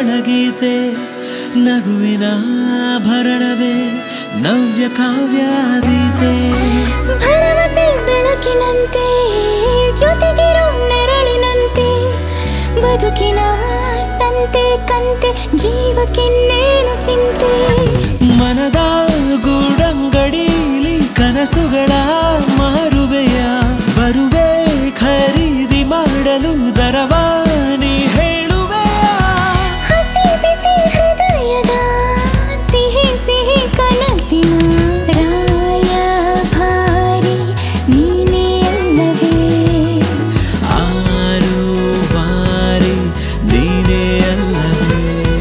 ಪ್ರಣಗೀತೆ ನಗುವಿನ ಭರಣವೇ ನವ್ಯ ಕಾವ್ಯಾದೀತೆ ಭರವಸೆ ಬೆಳಕಿನಂತೆ ಜೊತೆಗಿರೋ ನೆರಳಿನಂತೆ ಬದುಕಿನ ಸಂತೆ ಕಂತೆ ಜೀವಕ್ಕಿನ್ನೇನು ಚಿಂತೆ ಮನದ ಗೂಡಂಗಡೀಲಿ ಕನಸುಗಳ ಮಾರುವೆಯ ಬರುವೆ ಖರೀದಿ ಮಾಡಲು ದರವಾನಿ ಹೇಳುವೆಯ ಹಸಿ ಬಿಸಿ ಹೃದಯದ ಸಿಹಿ ಸಿಹಿ ಕನಸಿನ ರಾಯಭಾರಿ ನೀನೇ ಅಲ್ಲವೇ ಆರು ಬಾರಿ ನೀನೇ ಅಲ್ಲವೇ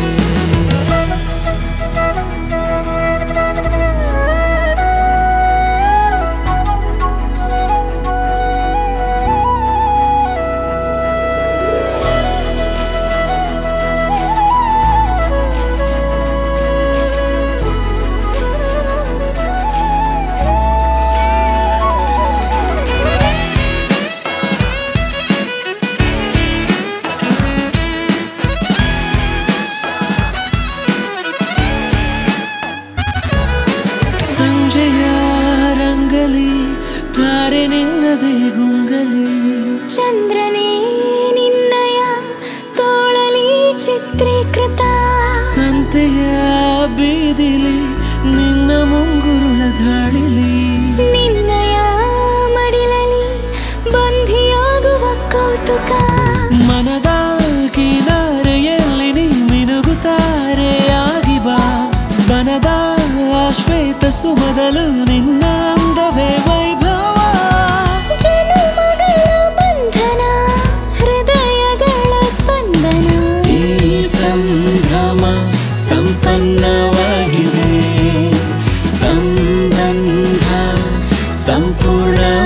ಸಂಜೆಯ ರಂಗಲಿ ತಾರೆ ನಿನ್ನದೇ ಗುಂಗಲಿ ಚಂದ್ರನೇ ನಿನ್ನಯ ತೋಳಲಿ ಚಿತ್ರೀಕೃತ ಸಂತೆಯ ಬೀದಿಲಿ ನಿನ್ನ ಮುಂಗುರುಳ ಗಾಳಿಲಿ ನಿನ್ನಯ ಮಡಿಲಲಿ ಬಂಧಿಯಾಗುವ ಕೌತುಕ ಮನದ ಕಿನಾರೆಯಲ್ಲಿ ನೀ ಮಿನುಗುತ್ತಾರೆ ಆಗಿ ಬಾ ಬನದ ಶ್ವೇತ ಸುಮದಲು ನಿನ್ನ ಅಂದವೇ ವೈಭವ ಜನುಮಗಳ ಬಂಧನ ಹೃದಯಗಳ ಸ್ಪಂದನ ಈ ಸಂಭ್ರಮ ಸಂಪನ್ನವಾಗಿದೆ ಸಂಬಂಧ ಸಂಪೂರ್ಣ